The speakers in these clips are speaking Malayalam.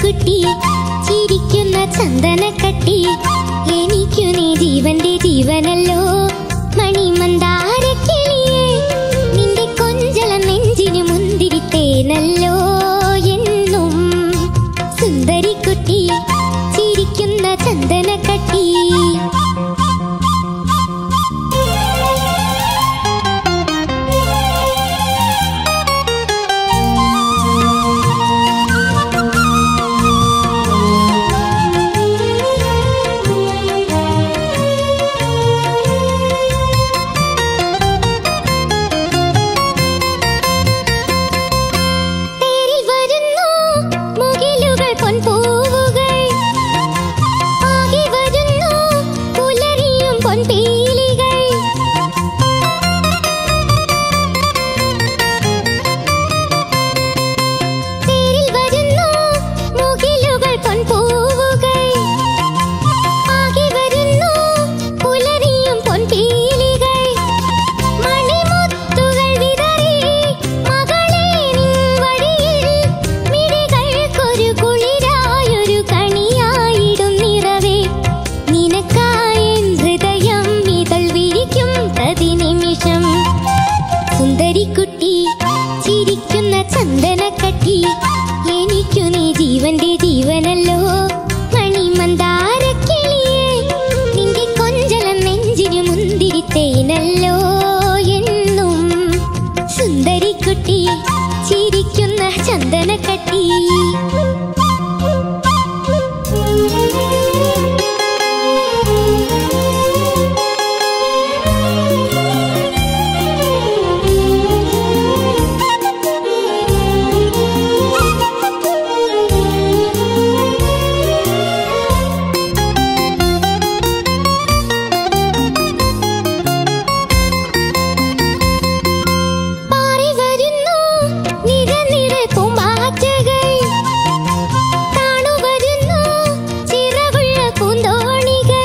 സുന്ദരിക്കുട്ടി ചിരിക്കുന്ന ചന്ദനക്കട്ടി എനിക്കു നീ ജീവന്റെ ജീവനല്ലോ മണിമന്ദാരക്കിളിയേ നിന്റെ കൊഞ്ചല നെഞ്ചിനു മുന്തിരിത്തേനല്ലോ എന്നും സുന്ദരിക്കുട്ടി ചിരിക്കുന്ന ചന്ദനക്കട്ടി തേരിൽ വരുന്നു മുകിലുകൾ പൊൻപൂവുകൾ ആകെ വരുന്നു പുലരിയും പൊൻപീലികൾ തേരിൽ വരുന്നു മുകിലുകൾ പൊൻപൂവുകൾ ആകെ വരുന്നു പുലരിയും പൊൻപീലികൾ മണിമുത്തുകൾ വിതറി മകളെ നിൻ വഴിയിൽ മിഴികൾക്കൊരു കുളിരായൊരു കണിയായിടും നിറവേ നിനക്കായൻ ഹൃദയം ഇതൾ വിരിക്കും പ്രതിനിമിഷം സുന്ദരിക്കുട്ടി ചിരിക്കുന്ന ചന്ദനക്കട്ടി എനിക്കു നീ ജീവന്റെ ജീവനല്ലോ മണിമന്ദാരക്കിളിയേ നിന്റെ കൊഞ്ചലം നെഞ്ചിനു മുന്തിരിത്തേനല്ലോ എന്നും സുന്ദരിക്കുട്ടി ചിരിക്കുന്ന ചന്ദനക്കട്ടി പാറി വരുന്നു നിരനിര പൂമ്പാറ്റകൾ താണു വരുന്നു ചിറകുള്ള പൂന്തോണികൾ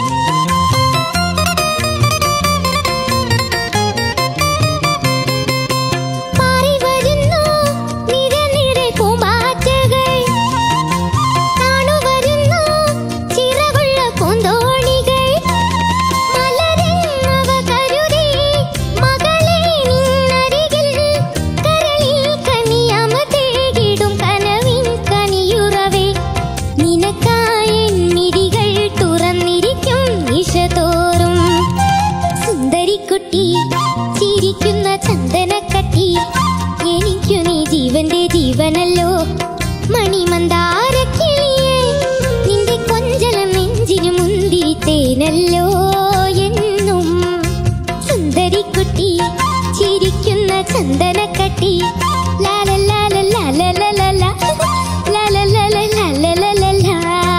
പാറി വരുന്നു നിരനിര പൂമ്പാറ്റകൾ താണു വരുന്നു ചിറകുള്ള പൂന്തോണികൾ മലരെന്നവ കരുതി മകളെ നിന്നരികിൽ കരളിൽ കനിയമതേകിടും കനവിൻ കനിയുറവേ നിനക്കായൻ മിഴികൾ തുറന്നിരിക്കും നിശതോറും സുന്ദരിക്കുട്ടി ചിരിക്കുന്ന ചന്ദനക്കട്ടി എനിക്കു നീ ജീവന്റെ ജീവനല്ലോ മണിമന്ദാരക്കിളിയേ നിന്റെ കൊഞ്ചലം നെഞ്ചിനു മുന്തിരിത്തേനല്ലോ എന്നും സുന്ദരിക്കുട്ടി ചിരിക്കുന്ന ചന്ദനക്കട്ടി ലാലലാലലാലലാലലാ. ലാലലാലലാലലാലലാ.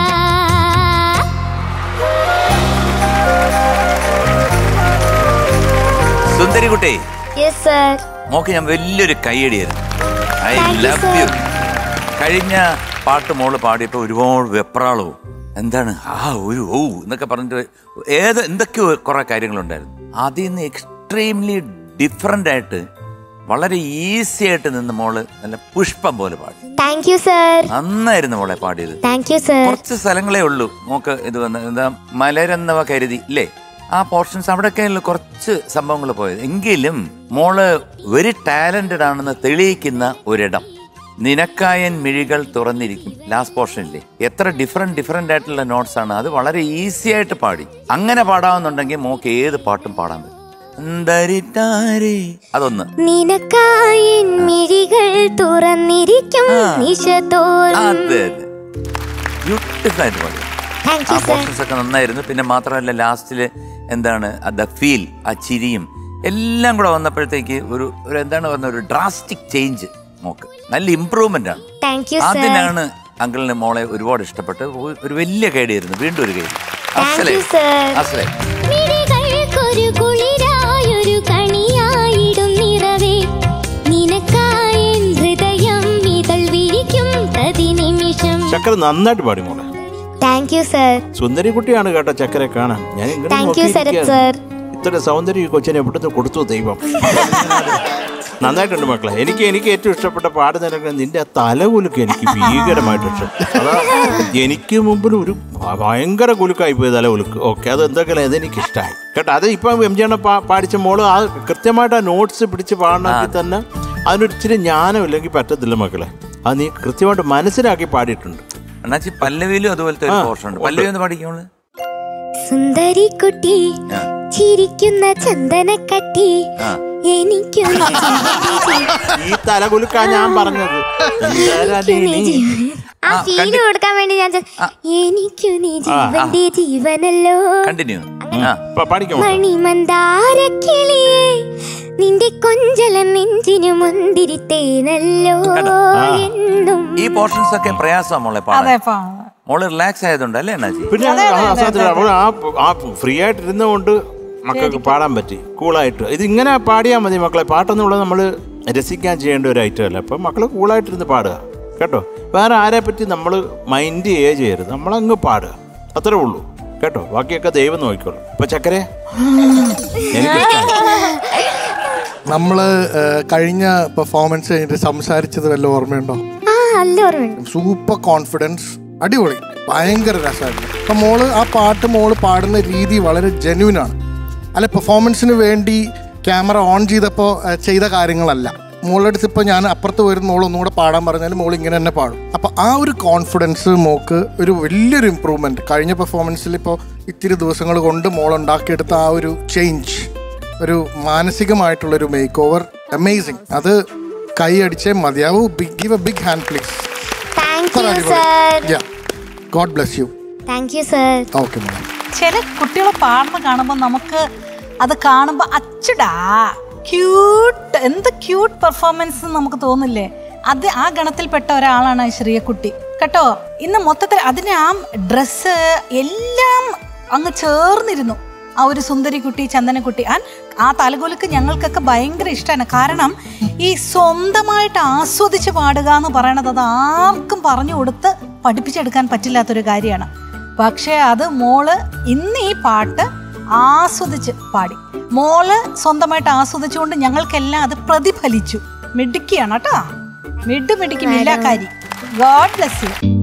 സുന്ദരികുട്ടി യെസ് സർ മോക്ക് ഞാൻ വലിയൊരു കൈയടിയായിരുന്നു I Thank you, love sir. You കഴിഞ്ഞ പാട്ട് മോള് പാടിയപ്പോൾ ഒരുപാട് വെപ്രാളവും എന്താണ് ആ ഒരു ഓ എന്നൊക്കെ പറഞ്ഞിട്ട് ഏത് എന്തൊക്കെയോ കുറെ കാര്യങ്ങളുണ്ടായിരുന്നു അതിൽ നിന്ന് എക്സ്ട്രീംലി ഡിഫറെൻ്റ് ആയിട്ട് വളരെ ഈസി ആയിട്ട് നിന്ന് മോള് നല്ല പുഷ്പം പോലെ പാടി താങ്ക് യു സർ നന്നായിരുന്നു മോളെ പാടിയത് താങ്ക് യു സർ കുറച്ച് സ്ഥലങ്ങളേ ഉള്ളൂ മോക്ക് ഇത് വന്ന് എന്താ മലരെന്നവ കരുതി ഇല്ലേ ആ പോർഷൻസ് അവിടെയൊക്കെയുള്ള കുറച്ച് സംഭവങ്ങൾ പോയത് എങ്കിലും മോള് വെരി ടാലന്റഡ് ആണെന്ന് തെളിയിക്കുന്ന ഒരിടം നിനക്കായൻ മിഴികൾ തുറന്നിരിക്കും ലാസ്റ്റ് പോർഷനില്ലേ എത്ര ഡിഫറെന്റ് ഡിഫറെന്റ് ആയിട്ടുള്ള നോട്ട്സ് ആണ് അത് വളരെ ഈസി ആയിട്ട് പാടി അങ്ങനെ പാടാവുന്നുണ്ടെങ്കിൽ മോക്ക് ഏത് പാട്ടും പാടാൻ പറ്റും എന്തരിട്ടാരേ? അതൊന്ന് നിനക്കായൻ മിഴികൾ തുറന്നിരിക്കും ആ. നിശതോറും അതെ അതെ ബ്യൂട്ടിഫുൾ ആയിട്ട് പാടി താങ്ക് ആ യു സർ പോർഷൻസ് ഒക്കെ നന്നായിരുന്നു പിന്നെ മാത്രമല്ല ലാസ്റ്റില് എന്താണ് ദ ഫീൽ ആ ചിരിയും എല്ലാം കൂടെ വന്നപ്പോഴത്തേക്ക് ഒരു ഒരു എന്താണ് പറഞ്ഞ ഒരു ഡ്രാസ്റ്റിക് ചേഞ്ച് മോക്ക് നല്ല ഇമ്പ്രൂവ്മെന്റ് ആണ് താങ്ക് യു സർ അതിനാണ് അങ്കിളിന് മോളെ ഒരുപാട് ഇഷ്ടപ്പെട്ട് ഒ- ഒരു വലിയ കേടിയായിരുന്നു വീണ്ടും ഒരു കേടി താങ്ക് യു സർ അസലേ മിഴികൾക്കൊരു കുളിരായൊരു കണിയായിടും നിറവേ നിനക്കായൻ ഹൃദയം ഇതൾ വിരിക്കും പ്രതിനിമിഷം ചക്കര നന്നായിട്ട് പാടി മോളെ താങ്ക് യു സർ സുന്ദരിക്കുട്ടിയാണ് കേട്ടോ ചക്കര കാണാൻ ഞാൻ ഇങ്ങനെ താങ്ക് യു ശരത് നോക്കിയിരിക്കുകയാണ്. സർ ഇത്ര സൗന്ദര്യ ഈ കൊച്ചിനെ എവിടുന്ന് കൊടുത്തു ദൈവം നന്നായിട്ടുണ്ട് മക്കളെ എനിക്ക് എനിക്ക് ഏറ്റവും ഇഷ്ടപ്പെട്ട പാട്ട് നിനക്ക് നിന്റെ ആ തലകുലുക്ക് എനിക്ക് ഭീകരമായിട്ട് ഇഷ്ടം അതാ എനിക്ക് മുമ്പിൽ ഒരു ഭ- ഭയങ്കര കുലുക്കായി പോയി തലകുലുക്ക് ഓക്കെ അത് എന്തൊക്കെയല്ല അതെനിക്ക് ഇഷ്ടമായി കേട്ടോ അത് ഇപ്പം എം ജിയാണ് പാടിച്ച മോള് ആ കൃത്യമായിട്ട് ആ നോട്ട്സ് പിടിച്ച് പാടണമെങ്കിൽ തന്നെ അതിനൊരു ഇച്ചിരി ജ്ഞാനം ഇല്ലെങ്കിൽ പറ്റത്തില്ല മക്കളെ അത് നീ കൃത്യമായിട്ട് മനസ്സിലാക്കി പാടിയിട്ടുണ്ട് അണ്ണാച്ചി പല്ലവിയിലും അതുപോലത്തെ ഒരു പോർഷൻ ഉണ്ട് പല്ലവി ഒന്ന് പഠിക്കുമ്പോൾ സുന്ദരി കുട്ടി ആ. ചിരിക്കുന്ന ചന്ദനക്കട്ടി ആ. എനിക്കും ഈ തലകുലുക്കാ ഞാൻ പറഞ്ഞത് എന്തായാലും നീ- നീ- ആ ആ, ഫീല് കണ്ടി- കൊടുക്കാൻ വേണ്ടി ഞാൻ ചെ- എനിക്കു നീ ആ, ആ. ജീവന്റെ ജീവനല്ലോ കണ്ടിന്യൂ ആ പ- പാടിക്കാം മോളെ. മണിമന്ദാരക്കിളിയേ നിന്റെ കൊഞ്ചലൻ നെഞ്ചിനു മുന്തിരിത്തേനല്ലോ കേട്ടോ? എന്നും ഈ പോർഷൻസ് ഒക്കെ പ്രയാസമാണ് മോളെ പാടാൻ അതെ പാ മോള് റിലാക്സ് ആയതുകൊണ്ട് അല്ലേ അണ്ണാച്ചി പിന്നെ ആ സത്യത്തിൽ അവൾ ആ ആ ഫ്രീ ആയിട്ട് ഇരുന്നുകൊണ്ട് മക്കൾക്ക് പാടാൻ പറ്റി കൂളായിട്ട് ഇത് ഇങ്ങനെ പാടിയാൽ മതി മക്കളെ പാട്ടെന്നുള്ളത് നമ്മൾ രസിക്കാൻ ചെയ്യേണ്ട ഒരു ഐറ്റം അല്ല അപ്പം മക്കൾ കൂളായിട്ടിരുന്ന് പാടുക കേട്ടോ വേറെ ആരെ പറ്റി നമ്മൾ മൈൻഡ് ചെയ്യുക ചെയ്യരുത് നമ്മളങ്ങ് പാടുക അത്രേ ഉള്ളൂ കേട്ടോ ബാക്കിയൊക്കെ ദൈവം നോക്കിക്കോളും ഇപ്പൊ ചക്കരെ എനിക്ക് നമ്മൾ കഴിഞ്ഞ പെർഫോമൻസ് കഴിഞ്ഞിട്ട് സംസാരിച്ചത് വല്ല ഓർമ്മയുണ്ടോ ആ അല്ല ഓർമ്മയുണ്ട് സൂപ്പർ കോൺഫിഡൻസ് അടിപൊളി ഭയങ്കര രസമായിരുന്നു അപ്പം മോള് ആ പാട്ട് മോള് പാടുന്ന രീതി വളരെ ജെന്യൂൻ ആണ് അല്ല പെർഫോമൻസിന് വേണ്ടി ക്യാമറ ഓൺ ചെയ്തപ്പോൾ ചെയ്ത കാര്യങ്ങളല്ല മോളുടെ അടുത്ത് ഇപ്പോൾ ഞാൻ അപ്പുറത്ത് വരുന്ന മോൾ ഒന്നുകൂടെ പാടാൻ പറഞ്ഞാൽ മോൾ ഇങ്ങനെ തന്നെ പാടും അപ്പോൾ ആ ഒരു കോൺഫിഡൻസ് മോക്ക് ഒരു വലിയൊരു ഇമ്പ്രൂവ്മെൻറ്റ് കഴിഞ്ഞ പെർഫോമൻസിൽ ഇപ്പോൾ ഇത്തിരി ദിവസങ്ങൾ കൊണ്ട് മോൾ ഉണ്ടാക്കിയെടുത്ത ആ ഒരു ചേഞ്ച് ഒരു മാനസികമായിട്ടുള്ളൊരു മേക്ക് ഓവർ അമേസിങ് അത് കൈ അടിച്ചേ മതിയാവൂ big give a big hand please thank you sir God bless you thank you sir okay മോളെ ചില കുട്ടികളെ പാടുന്ന കാണുമ്പോൾ നമുക്ക് അത് കാണുമ്പോൾ അച്ചടാ ക്യൂട്ട് എന്ത് ക്യൂട്ട് പെർഫോമൻസ് നമുക്ക് തോന്നില്ലേ അത് ആ ഗണത്തിൽപ്പെട്ട ഒരാളാണ് ഈ ശ്രീയക്കുട്ടി കേട്ടോ ഇന്ന് മൊത്തത്തിൽ അതിന് ആ ഡ്രസ്സ് എല്ലാം അങ്ങ് ചേർന്നിരുന്നു ആ ഒരു സുന്ദരി കുട്ടി ചന്ദനക്കുട്ടി ആ ആ തലകൊലുക്ക് ഞങ്ങൾക്കൊക്കെ ഭയങ്കര ഇഷ്ടമാണ് കാരണം ഈ സ്വന്തമായിട്ട് ആസ്വദിച്ച് പാടുക എന്ന് പറയണത് അത് ആർക്കും പറഞ്ഞു കൊടുത്ത് പഠിപ്പിച്ചെടുക്കാൻ പറ്റില്ലാത്തൊരു കാര്യമാണ് പക്ഷേ അത് മോള് ഇന്ന് ഈ പാട്ട് ആസ്വദിച്ച് പാടി മോള് സ്വന്തമായിട്ട് ആസ്വദിച്ചുകൊണ്ട് ഞങ്ങൾക്കെല്ലാം അത് പ്രതിഫലിച്ചു മിടുക്കിയാണ് കേട്ടോ മിഡു മിടുക്കി മില്ലാക്കാരി ഗോഡ് ബ്ലസ് യു